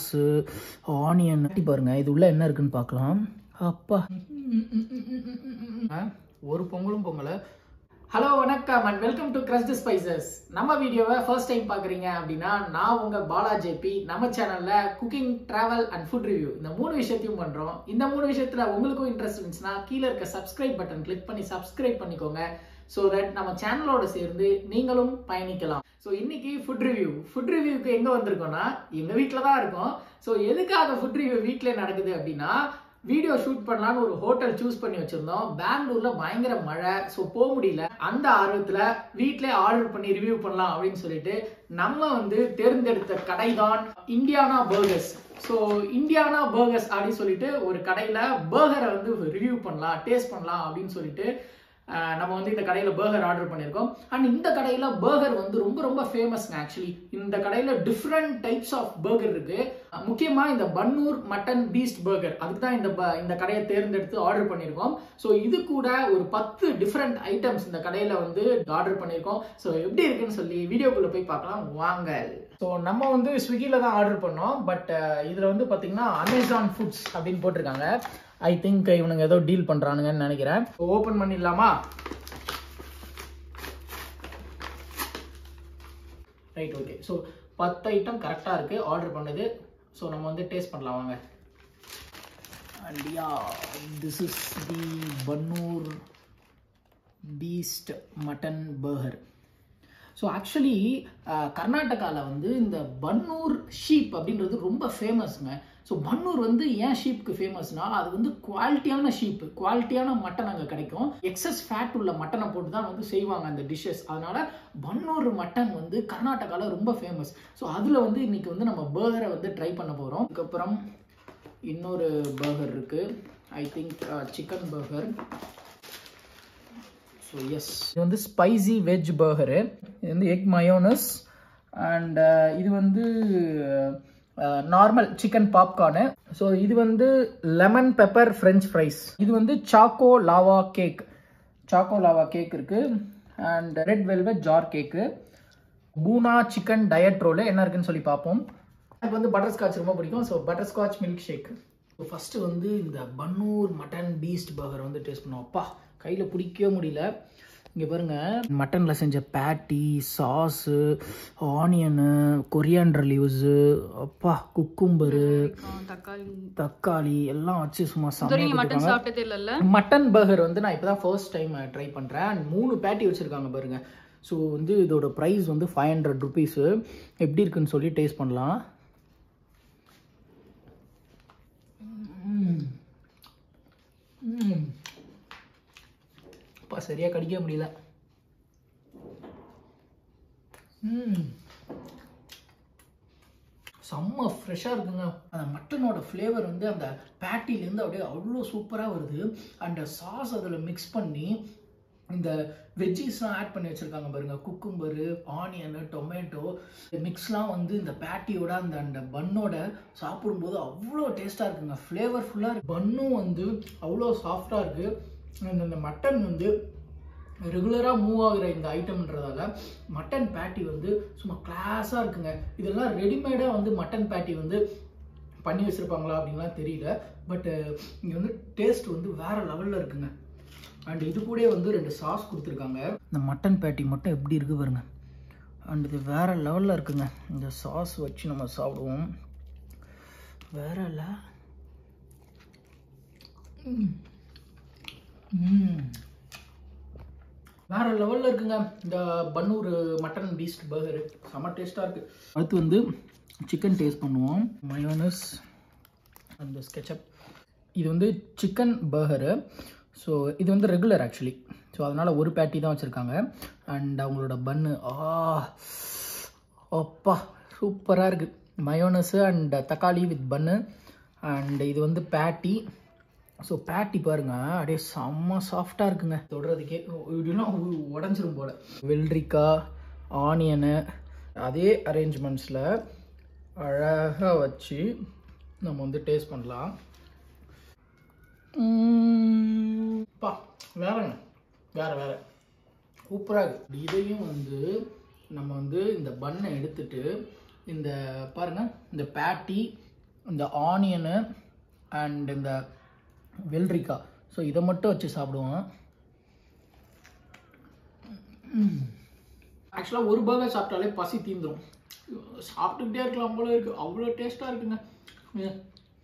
Sauce onion பாருங்க இது உள்ள என்ன இருக்குன்னு பார்க்கலாம் அப்பா ஒரு பொங்கலும் பொங்கலை ஹலோ வணக்கம் and welcome to Crest Spices நம்ம வீடியோவை ஃபர்ஸ்ட் டைம் பார்க்குறீங்க அப்படின்னா நான் உங்க பாலா ஜேபி நம்ம சேனல்ல cooking travel and food review இந்த மூணு விஷயத்தையும் பண்றோம் இந்த மூணு விஷயத்துல உங்களுக்கும் இன்ட்ரெஸ்ட் இருந்துச்சுன்னா கீழே இருக்க சப்ஸ்கிரைப் பட்டன் கிளிக் பண்ணி சப்ஸ்கிரைப் பண்ணிக்கோங்க ஸோ தட் நம்ம சேனலோட சேர்ந்து நீங்களும் பயணிக்கலாம் ஸோ இன்னைக்கு ஃபுட் ரிவ்யூ ஃபுட் ரிவ்யூக்கு எங்க வந்திருக்கோம்னா எங்க வீட்டில் தான் இருக்கோம் ஸோ எதுக்காக ஃபுட் ரிவ்யூ வீட்டிலே நடக்குது அப்படின்னா வீடியோ ஷூட் பண்ணலான்னு ஒரு ஹோட்டல் சூஸ் பண்ணி வச்சிருந்தோம் பெங்களூர்ல பயங்கர மழை ஸோ போக முடியல அந்த ஆர்வத்துல வீட்டிலே ஆர்டர் பண்ணி ரிவ்யூ பண்ணலாம் அப்படின்னு சொல்லிட்டு நம்ம வந்து தேர்ந்தெடுத்த கடை தான் Indiana burgers so Indiana burgers அப்படின்னு சொல்லிட்டு ஒரு கடையில பர்கரை வந்து ரிவ்யூ பண்ணலாம் டேஸ்ட் பண்ணலாம் அப்படின்னு சொல்லிட்டு அஹ், நம்ம வந்து இந்த கடையில் பர்கர் ஆர்டர் பண்ணியிருக்கோம் அண்ட் இந்த கடையில் பர்கர் வந்து ரொம்ப ரொம்ப ஃபேமஸ்ங்க ஆக்சுவலி இந்த கடையில் டிஃப்ரெண்ட் டைப்ஸ் ஆஃப் பர்கர் இருக்கு அஹ், முக்கியமா இந்த பன்னூர் மட்டன் பீஸ்ட் பர்கர் அதுக்கு தான் இந்த ப- இந்த கடையை தேர்ந்தெடுத்து ஆர்டர் பண்ணியிருக்கோம் ஸோ இது கூட ஒரு பத்து டிஃப்ரெண்ட் ஐட்டம்ஸ் இந்த கடையில் வந்து ஆர்டர் பண்ணியிருக்கோம் ஸோ எப்படி இருக்குன்னு சொல்லி வீடியோக்குள்ளே போய் பார்க்கலாம் வாங்க ஸோ நம்ம வந்து ஸ்விக்கியில் தான் ஆர்டர் பண்ணோம் பட் இதில் வந்து பார்த்தீங்கன்னா அமேசான் ஃபுட்ஸ் அப்படின்னு போட்டிருக்காங்க ஐ திங்க் இவனுங்க ஏதோ டீல் பண்ணுறானுங்கன்னு நினைக்கிறேன் ஓப்பன் பண்ணிடலாமா ரைட் ஓகே ஸோ பத்து ஐட்டம் கரெக்டாக இருக்குது ஆர்டர் பண்ணது ஸோ நம்ம வந்து டேஸ்ட் பண்ணலாம் வாங்க and ya this is the Bannur beast mutton burger so actually கர்நாடகாவில் வந்து இந்த பன்னூர் ஷீப் அப்படின்றது ரொம்ப ஃபேமஸ்ங்க ஸோ பன்னூர் வந்து ஏன் ஷீப்புக்கு ஃபேமஸ்னா அது வந்து குவாலிட்டியான ஷீப் குவாலிட்டியான மட்டன் அங்கே கிடைக்கும் எக்ஸஸ் ஃபேட் உள்ள மட்டனை போட்டு தான் வந்து செய்வாங்க அந்த டிஷ்ஷஸ் அதனால பன்னூர் மட்டன் வந்து கர்நாடகாவில் ரொம்ப ஃபேமஸ் ஸோ அதில் வந்து இன்னைக்கு வந்து நம்ம பர்கரை வந்து ட்ரை பண்ண போகிறோம் அதுக்கப்புறம் இன்னொரு பர்கர் இருக்குது I think chicken burger so yes இது வந்து ஸ்பைசி வெஜ் பர்கரு இது வந்து எக் மயோனஸ் அண்ட் இது வந்து நார்மல் சிக்கன் பாப்கார்னு ஸோ இது வந்து லெமன் பெப்பர் ஃப்ரெஞ்ச் ஃப்ரைஸ் இது வந்து choco lava cake choco lava cake இருக்கு and red velvet jar cake Poona chicken diet roll என்ன இருக்குன்னு சொல்லி பார்ப்போம் எனக்கு வந்து பட்டர் ஸ்காட்ச் ரொம்ப பிடிக்கும் so butterscotch milkshake first வந்து இந்த பன்னூர் மட்டன் பீஸ்ட் பர்கர் வந்து டேஸ்ட் பண்ணுவோம் அப்பா கையில் பிடிக்கவே முடியல இங்கே பாருங்க மட்டனில் செஞ்ச patty sauce onion coriander leaves அப்பா குக்கும்பரு தக்காளி தக்காளி எல்லாம் வச்சு சும்மா இதுவரை நீங்க செம்மையா மட்டன் சாப்பிட்டதே இல்லல்ல மட்டன் பர்கர் வந்து நான் இப்போ தான் ஃபர்ஸ்ட் டைம் ட்ரை பண்ணுறேன் அண்ட் மூணு பேட்டி வச்சுருக்காங்க பாருங்க ஸோ வந்து இதோட ப்ரைஸ் வந்து ஃபைவ் ஹண்ட்ரட் ருபீஸு எப்படி இருக்குன்னு சொல்லி டேஸ்ட் பண்ணலாம் ம். ம். அப்பா சரியாக கடிக்க முடியல ம் செம்ம ஃப்ரெஷ்ஷாக இருக்குங்க அந்த மட்டனோட ஃப்ளேவர் வந்து அந்த பேட்டிலேருந்து அப்படியே அவ்வளோ சூப்பராக வருது அண்ட் சாஸ் அதில் மிக்ஸ் பண்ணி இந்த வெஜ்ஜீஸ்லாம் ஆட் பண்ணி வச்சுருக்காங்க பாருங்க குக்கும்பரு ஆனியனு டொமேட்டோ மிக்ஸ்லாம் வந்து இந்த பேட்டியோட அந்த அந்த பன்னோட சாப்பிடும்போது அவ்வளோ டேஸ்ட்டாக இருக்குங்க ஃப்ளேவர்ஃபுல்லாக இருக்கு பன்னும் வந்து அவ்வளோ சாஃப்டாக இருக்குது அந்த அந்த மட்டன் வந்து ரெகுலராக மூவ் ஆகுற இந்த ஐட்டம்ன்றதால மட்டன் பேட்டி வந்து சும்மா கிளாஸாக இருக்குங்க இதெல்லாம் ரெடிமேடாக வந்து மட்டன் பேட்டி வந்து பண்ணி வச்சுருப்பாங்களா அப்படின்லாம் தெரியல பட் இங்கே வந்து டேஸ்ட் வந்து வேற லெவலில் இருக்குங்க அண்ட் இது கூட வந்து ரெண்டு சாஸ் கொடுத்துருக்காங்க இந்த மட்டன் பேட்டி மட்டும் எப்படி இருக்கு பாருங்க அண்ட் இது வேற லெவலில் இருக்குங்க இந்த சாஸ் வச்சு நம்ம சாப்பிடுவோம் வேற இல்லை ம் வேற லெவலில் இருக்குங்க இந்த பன்னூர் மட்டன் பீஸ்ட் பர்கரு செம்ம டேஸ்ட்டாக இருக்குது அடுத்து வந்து சிக்கன் டேஸ்ட் பண்ணுவோம் மயோனஸ் அந்த ஸ்கெச்சப் இது வந்து சிக்கன் பர்கரு ஸோ இது வந்து ரெகுலர் ஆக்சுவலி ஸோ அதனால் ஒரு பேட்டி தான் வச்சுருக்காங்க அண்ட் அவங்களோட பன்னு ஆ அப்பா சூப்பராக இருக்குது மயோனஸு அண்ட் தக்காளி வித் பன்னு அண்ட் இது வந்து பேட்டி ஸோ பேட்டி பாருங்க அப்படியே செம்ம சாஃப்டாக இருக்குங்க தொடுறதுக்கே இப்படின்னா உடஞ்சிரும் போல வெள்ளரிக்காய் ஆனியனு அதே அரேஞ்ச்மெண்ட்ஸில் அழகாக வச்சு நம்ம வந்து டேஸ்ட் பண்ணலாம் உம், பா வேறங்க வேற வேற சூப்பராக இருக்கு இதையும் வந்து நம்ம வந்து இந்த பண்ணை எடுத்துட்டு இந்த பாருங்க இந்த பேட்டி இந்த ஆனியனு அண்ட் இந்த வெள்ளரிக்காய் ஸோ இதை மட்டும் வச்சு சாப்பிடுவோம் ஆக்சுவலாக ஒரு பர்கர் சாப்பிட்டாலே பசி தீந்துரும் சாப்பிட்டுக்கிட்டே இருக்கலாம் போல இருக்கு அவ்வளோ டேஸ்ட்டாக இருக்குங்க இது-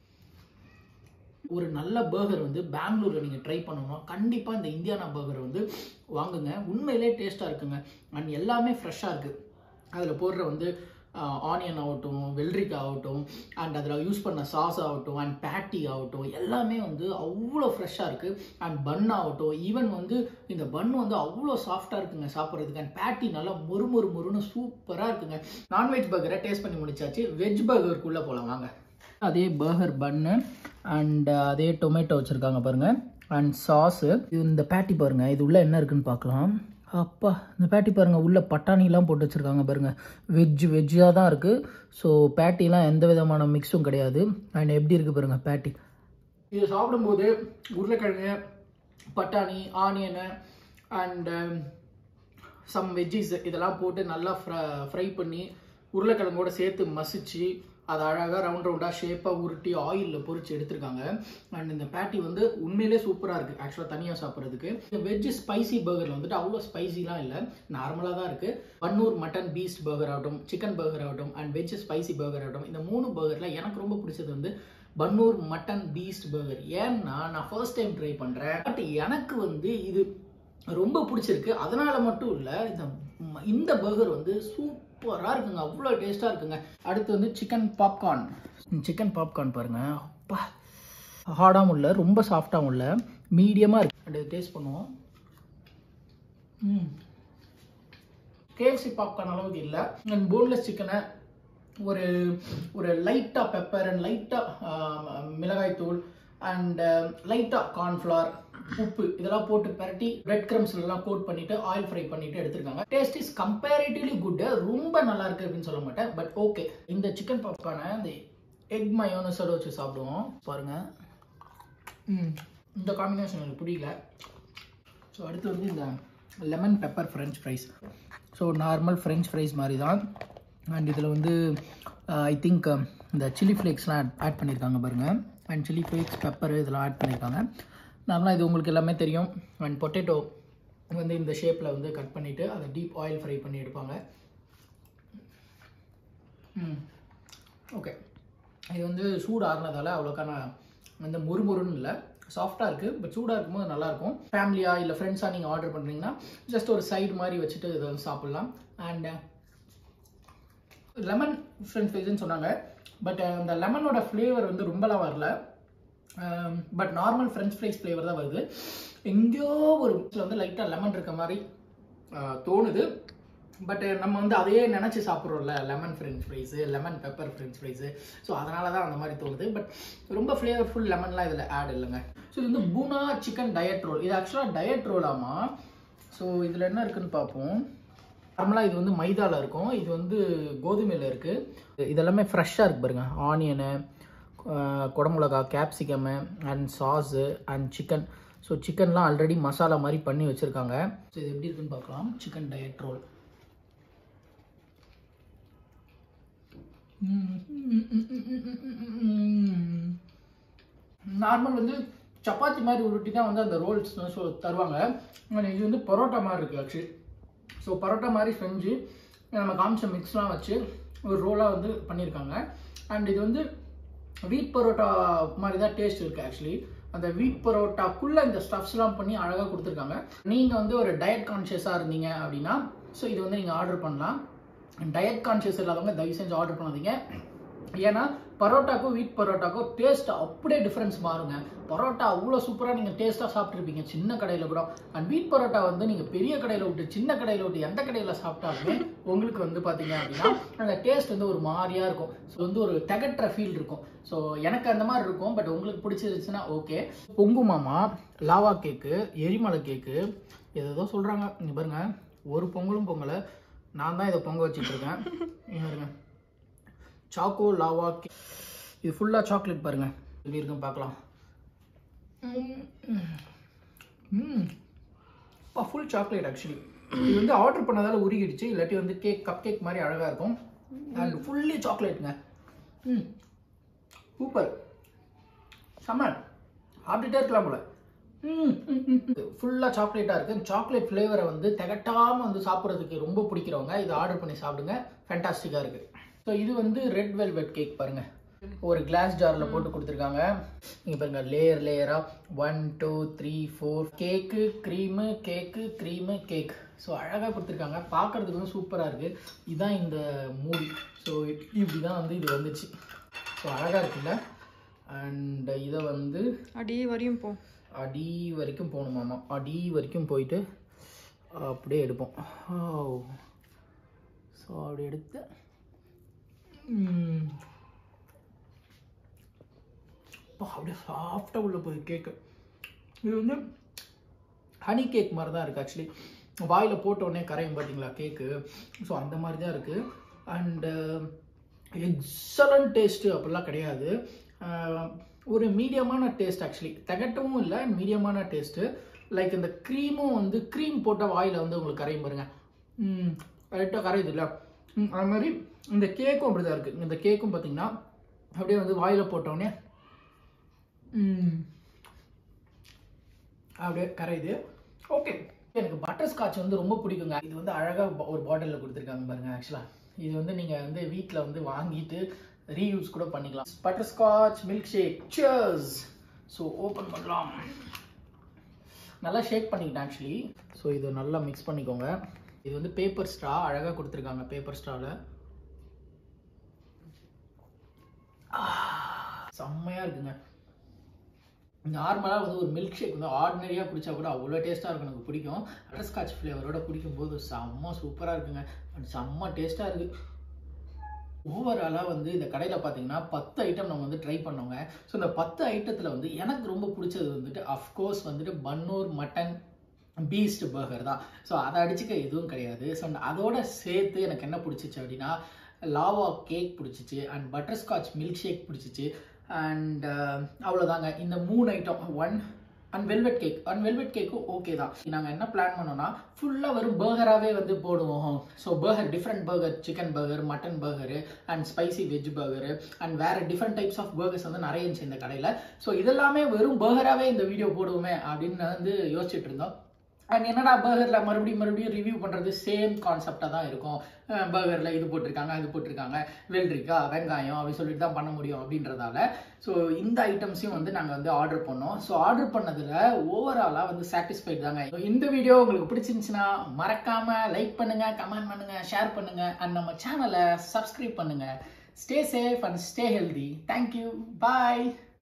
ஒரு நல்ல பர்கர் வந்து பெங்களூரில் நீங்கள் ட்ரை பண்ணணும்னா கண்டிப்பாக இந்த இந்தியானா பர்கர் வந்து வாங்குங்க உண்மையிலே டேஸ்ட்டாக இருக்குங்க அண்ட் எல்லாமே ஃப்ரெஷ்ஷாக இருக்குது அதில் போடுற வந்து ஆனியன் ஆகட்டும் வெள்ளரிக்காய் ஆகட்டும் அண்ட் அதில் யூஸ் பண்ண சாஸ் ஆகட்டும் அண்ட் பேட்டி ஆகட்டும் எல்லாமே வந்து அவ்வளோ ஃப்ரெஷ்ஷாக இருக்குது அண்ட் பன் ஆகட்டும் ஈவன் வந்து இந்த பன் வந்து அவ்வளோ சாஃப்டாக இருக்குங்க சாப்பிட்றதுக்கு அண்ட் பேட்டி நல்லா மொறு மொறு மொறுன்னு சூப்பராக இருக்குங்க நான்வெஜ் பர்கரை டேஸ்ட் பண்ணி முடிச்சாச்சு வெஜ் பர்கருக்குள்ளே போகலாம் வாங்க அதே பர்கர் பன்னு அண்ட் அதே டொமேட்டோ வச்சுருக்காங்க பாருங்கள் அண்ட் சாஸு இந்த பேட்டி பாருங்கள் இது உள்ளே என்ன இருக்குன்னு பார்க்கலாம் அப்பா இந்த பேட்டி பாருங்கள் உள்ளே பட்டாணிலாம் போட்டு வச்சுருக்காங்க பாருங்கள் வெஜ் வெஜ்ஜாக தான் இருக்குது ஸோ பேட்டிலாம் எந்த விதமான மிக்ஸும் கிடையாது அண்ட் எப்படி இருக்குது பாருங்கள் பேட்டி இது சாப்பிடும்போது உருளைக்கிழங்கு பட்டாணி ஆனியனு அண்டு சம் வெஜ்ஜிஸ் இதெல்லாம் போட்டு நல்லா ஃப்ரை பண்ணி உருளைக்கிழங்கோட சேர்த்து மசிச்சு அதை அழகாக ரவுண்ட் ரவுண்டாக ஷேப்பாக உருட்டி ஆயிலில் பொரிச்சு எடுத்திருக்காங்க அண்ட் இந்த பேட்டி வந்து உண்மையிலே சூப்பராக இருக்குது ஆக்சுவலாக தனியாக சாப்பிட்றதுக்கு இந்த வெஜ் ஸ்பைசி பர்கரில் வந்துட்டு அவ்வளோ ஸ்பைசிலாம் இல்லை நார்மலாக தான் இருக்குது பன்னூர் மட்டன் பீஸ்ட் பர்கர் ஆகட்டும் சிக்கன் பர்கர் ஆகட்டும் அண்ட் வெஜ் ஸ்பைசி பர்கர் ஆகட்டும் இந்த மூணு பர்கரில் எனக்கு ரொம்ப பிடிச்சது வந்து பன்னூர் மட்டன் பீஸ்ட் பர்கர் ஏன்னா நான் ஃபர்ஸ்ட் டைம் ட்ரை பண்ணுறேன் பட் எனக்கு வந்து இது ரொம்ப பிடிச்சிருக்கு அதனால மட்டும் இல்லை இந்த ம- இந்த பர்கர் வந்து சூப்பராக இருக்குங்க அவ்வளோ டேஸ்ட்டாக இருக்குங்க அடுத்து வந்து சிக்கன் பாப்கார்ன் சிக்கன் பாப்கார்ன் பாருங்க அப்பா ஹார்டாகவும் இல்லை ரொம்ப சாஃப்டாகவும் இல்லை மீடியமாக இருக்கு அண்ட் டேஸ்ட் பண்ணுவோம் ம் கேஎஃப்சி பாப்கார்ன் அளவுக்கு இல்லை அண்ட் போன்லெஸ் சிக்கனை ஒரு ஒரு லைட்டாக பெப்பர் அண்ட் லைட்டாக மிளகாய் தூள் அண்ட் லைட்டாக கார்ன்ஃப்ளவர் உப்பு இதெல்லாம் போட்டு பரட்டி பிரெட் கிரம்ஸ்லாம் கோட் பண்ணிட்டு ஆயில் ஃப்ரை பண்ணிட்டு எடுத்திருக்காங்க டேஸ்ட் இஸ் கம்பேரிட்டிவ்லி குட் ரொம்ப நல்லா இருக்கு அப்படின்னு சொல்ல மாட்டேன் பட் ஓகே இந்த சிக்கன் பாப்கார்னை இந்த எக் மயோனஸோட வச்சு சாப்பிடுவோம் பாருங்க ம் இந்த காம்பினேஷன் எனக்கு பிடிக்கல ஸோ அடுத்து வந்து இந்த lemon pepper French fries so normal French fries மாதிரி தான் அண்ட் இதில் வந்து ஐ திங்க் இந்த சில்லி ஃப்ளேக்ஸ்லாம் ஆட் பண்ணியிருக்காங்க பாருங்கள் அண்ட் சில்லி ஃப்ளேக்ஸ் பெப்பர் இதெல்லாம் ஆட் பண்ணியிருக்காங்க நார்மலாக இது உங்களுக்கு எல்லாமே தெரியும் அண்ட் பொட்டேட்டோ வந்து இந்த ஷேப்பில் வந்து கட் பண்ணிவிட்டு அதை டீப் ஆயில் ஃப்ரை பண்ணி எடுப்பாங்க ம் ஓகே இது வந்து சூடு ஆறுனதால அவ்வளோக்கான வந்து முறுமுறுன்னு இல்லை சாஃப்டாக இருக்குது பட் சூடாக இருக்கும்போது நல்லாயிருக்கும் ஃபேமிலியாக இல்லை ஃப்ரெண்ட்ஸாக நீங்கள் ஆர்டர் பண்ணுறீங்கன்னா ஜஸ்ட் ஒரு சைடு மாதிரி வச்சுட்டு இதை வந்து சாப்பிட்லாம் அண்ட் லெமன் ஃப்ரெஞ்ச் ஃப்ரைஸ்னு சொன்னாங்க பட் அந்த லெமனோட ஃப்ளேவர் வந்து ரொம்பலாம் வரல but normal French fries flavour தான் வருது எங்கேயோ ஒரு இடத்துல வந்து லைட்டாக லெமன் இருக்க மாதிரி அஹ், தோணுது பட் நம்ம வந்து அதையே நினச்சி சாப்பிட்றோம்ல lemon French fries lemon pepper French fries so அதனால தான் அந்த மாதிரி தோணுது பட் ரொம்ப ஃப்ளேவர்ஃபுல் லெமன்லாம் இதில் ஆட் இல்லைங்க ஸோ இது வந்து பூனா சிக்கன் டயட் ரோல் இது ஆக்சுவலாக டயட் ரோலாமா ஸோ இதில் என்ன இருக்குன்னு பார்ப்போம் நார்மலாக இது வந்து மைதாவில் இருக்கும் இது வந்து கோதுமையில் இருக்குது இதெல்லாமே ஃப்ரெஷ்ஷாக இருக்கு பாருங்க ஆனியனு குடமிளகா capsicum and sauce and chicken so சிக்கன்லாம் ஆல்ரெடி மசாலா மாதிரி பண்ணி வச்சுருக்காங்க ஸோ இது எப்படி இருக்குன்னு பார்க்கலாம் சிக்கன் டயட் ரோல் நார்மல் வந்து சப்பாத்தி மாதிரி உருட்டி தான் வந்து அந்த ரோல்ஸ் ஸோ தருவாங்க ஆனா இது வந்து பரோட்டா மாதிரி இருக்குது ஆக்சுவலி ஸோ பரோட்டா மாதிரி செஞ்சு நம்ம காமிச்ச மிக்ஸ்லாம் வச்சு ஒரு ரோலாக வந்து பண்ணியிருக்காங்க அண்ட் இது வந்து வீட் பரோட்டா மாதிரி தான் டேஸ்ட் இருக்குது ஆக்சுவலி அந்த வீட் பரோட்டாக்குள்ளே இந்த ஸ்டஃப்ஸ்லாம் பண்ணி அழகாக கொடுத்துருக்காங்க நீங்கள் வந்து ஒரு டயட் கான்ஷியஸாக இருந்தீங்க அப்படின்னா ஸோ இது வந்து நீங்கள் ஆர்டர் பண்ணலாம் டயட் கான்ஷியஸ் இல்லாதவங்க தயவு செஞ்சு ஆர்டர் பண்ணாதீங்க ஏன்னா பரோட்டாக்கும் வீட் பரோட்டாக்கும் டேஸ்ட் அப்படியே டிஃப்ரென்ஸ் மாறுங்க பரோட்டா அவ்வளோ சூப்பராக நீங்கள் டேஸ்ட்டாக சாப்பிட்ருப்பீங்க சின்ன கடையில் கூட அண்ட் வீட் பரோட்டா வந்து நீங்கள் பெரிய கடையில் விட்டு சின்ன கடையில் விட்டு எந்த கடையில் சாப்பிட்டாலுமே உங்களுக்கு வந்து பார்த்தீங்க அப்படின்னா அந்த டேஸ்ட் வந்து ஒரு மாதிரியாக இருக்கும் ஸோ வந்து ஒரு திகட்டுற ஃபீல் இருக்கும் ஸோ எனக்கு அந்த மாதிரி இருக்கும் பட் உங்களுக்கு பிடிச்சிருச்சுன்னா ஓகே பொங்கு மாமா லாவா கேக்கு எரிமலை கேக்கு ஏதோ சொல்கிறாங்க இங்கே பாருங்க ஒரு பொங்கலும் பொங்கலை நான் தான் இதை பொங்க வச்சுட்டு இருக்கேன் இங்க பாருங்க சாக்கோ லாவா கே- இது ஃபுல்லாக சாக்லேட் பாருங்க எப்படி இருக்குன்னு பார்க்கலாம் ம் அப்பா ஃபுல் சாக்லேட் ஆக்சுவலி இது வந்து ஆர்டர் பண்ணதால உருகிடுச்சு இல்லாட்டி வந்து கேக் கப் கேக் மாதிரி அழகாக இருக்கும் அண்ட் ஃபுல்லி சாக்லேட்டுங்க ம் சூப்பர் செம்ம சாப்பிட்டுட்டே இருக்கலாம் போல ஃபுல்லாக சாக்லேட்டாக இருக்குது சாக்லேட் ஃப்ளேவரை வந்து திகட்டாமல் வந்து சாப்பிட்றதுக்கு ரொம்ப பிடிக்கிறவங்க இதை ஆர்டர் பண்ணி சாப்பிடுங்க ஃபேண்டாஸ்டிக்காக இருக்குது ஸோ இது வந்து ரெட் வெல்வெட் கேக் பாருங்கள் ஒரு கிளாஸ் ஜாரில் போட்டு கொடுத்துருக்காங்க இங்கே பாருங்க லேயர் லேயராக one two three four cake cream cake cream cake so அழகாக கொடுத்துருக்காங்க பார்க்குறதுக்கு வந்து சூப்பராக இருக்குது இதுதான் இந்த மூடி ஸோ இப்படி தான் வந்து இது வந்துச்சு ஸோ அழகாக இருக்குல்ல அண்ட் இதை வந்து அடியே வரையும் போ அடி வரைக்கும் போகணுமாமா அடி வரைக்கும் போயிட்டு அப்படியே எடுப்போம் ஸோ அப்படி எடுத்து ம். அப்பா, அப்படியே சாஃப்டாக உள்ள போகுது கேக்கு இது வந்து ஹனி கேக் மாதிரி தான் இருக்குது ஆக்சுவலி வாயில் போட்ட உடனே கரையும் பார்த்தீங்களா கேக்கு ஸோ அந்த மாதிரி தான் இருக்குது அண்டு எக்ஸலண்ட் டேஸ்ட்டு அப்படிலாம் கிடையாது அஹ், ஒரு மீடியமான டேஸ்ட் ஆக்சுவலி திகட்டவும் இல்லை மீடியமான டேஸ்ட்டு லைக் இந்த க்ரீமும் வந்து க்ரீம் போட்ட வாயில் வந்து உங்களுக்கு கரையும் பாருங்க கரெக்டாக கரையுது இல்லை அது மாதிரி இந்த கேக்கும் அப்படி தான் இருக்குது இந்த கேக்கும் பார்த்தீங்கன்னா அப்படியே வந்து வாயில் போட்டோடனே ம், அப்படியே கரையுது ஓகே எனக்கு பட்டர் ஸ்காட்ச் வந்து ரொம்ப பிடிக்குங்க இது வந்து அழகாக ஒரு பாட்டிலில் கொடுத்துருக்காங்க பாருங்க ஆக்சுவலாக இது வந்து நீங்கள் வந்து வீட்டில் வந்து வாங்கிட்டு ரீயூஸ் கூட பண்ணிக்கலாம் butterscotch milkshake cheers so open பண்ணலாம் நல்லா ஷேக் பண்ணிக்கிட்டேன் ஆக்சுவலி ஸோ இதை நல்லா மிக்ஸ் பண்ணிக்கோங்க இது வந்து பேப்பர் ஸ்ட்ரா அழகாக கொடுத்துருக்காங்க பேப்பர் ஸ்ட்ராவில் செம்மையாக இருக்குங்க நார்மலாக வந்து ஒரு மில்க் ஷேக் வந்து ஆர்டினரியாக குடிச்சா கூட அவ்வளோ டேஸ்ட்டாக இருக்கும் எனக்கு பிடிக்கும் பட்டர்ஸ்காட்ச் ஃப்ளேவரோட குடிக்கும்போது செம்ம சூப்பராக இருக்குங்க and செம்ம டேஸ்ட்டாக இருக்குது ஓவராலாக வந்து இந்த கடையில் பார்த்தீங்கன்னா பத்து ஐட்டம் நம்ம வந்து ட்ரை பண்ணோங்க ஸோ இந்த பத்து ஐட்டத்தில் வந்து எனக்கு ரொம்ப பிடிச்சது வந்துட்டு அஃப்கோர்ஸ் வந்துட்டு பன்னூர் மட்டன் பீஸ்ட் பர்கர் தான் ஸோ அதை அடிச்சுக்க எதுவும் கிடையாது ஸோ அதோட சேர்த்து எனக்கு என்ன பிடிச்சிச்சு அப்படின்னா லாவா கேக் பிடிச்சிச்சு அண்ட் பட்டர்ஸ்காட்ச் மில்க் ஷேக் பிடிச்சிச்சு அண்ட் அவ்வளோதாங்க இந்த மூணு item one and velvet cake and velvet கேக்கும் ஓகே தான் நாங்கள் என்ன பிளான் பண்ணோம்னா ஃபுல்லாக வெறும் பர்கராகவே வந்து போடுவோம் so burger different burger chicken burger mutton burger and spicy veg burger and வேறு டிஃப்ரெண்ட் டைப்ஸ் ஆஃப் பர்கர்ஸ் வந்து நிறைய இருந்துச்சு இந்த கடையில் ஸோ இதெல்லாமே வெறும் பர்கராகவே இந்த வீடியோ போடுவோமே அப்படின்னு வந்து யோசிச்சுட்டு இருந்தோம் அண்ட் என்னடா பர்கரில் மறுபடியும் மறுபடியும் ரிவ்யூ பண்ணுறது சேம் கான்செப்டாக தான் இருக்கும் பர்கரில் இது போட்டிருக்காங்க இது போட்டிருக்காங்க வெள்ளரிக்காய் வெங்காயம் அப்படி சொல்லிட்டு தான் பண்ண முடியும் அப்படின்றதால ஸோ இந்த ஐட்டம்ஸையும் வந்து நாங்கள் வந்து ஆர்டர் பண்ணோம் ஸோ ஆர்டர் பண்ணதில் ஓவராலாக வந்து சாட்டிஸ்ஃபைட் தாங்க So, இந்த வீடியோ உங்களுக்கு பிடிச்சிருந்துச்சுன்னா மறக்காமல் லைக் பண்ணுங்கள் கமெண்ட் பண்ணுங்கள் ஷேர் பண்ணுங்கள் அண்ட் நம்ம சேனலை சப்ஸ்கிரைப் பண்ணுங்கள் stay safe and stay healthy thank you bye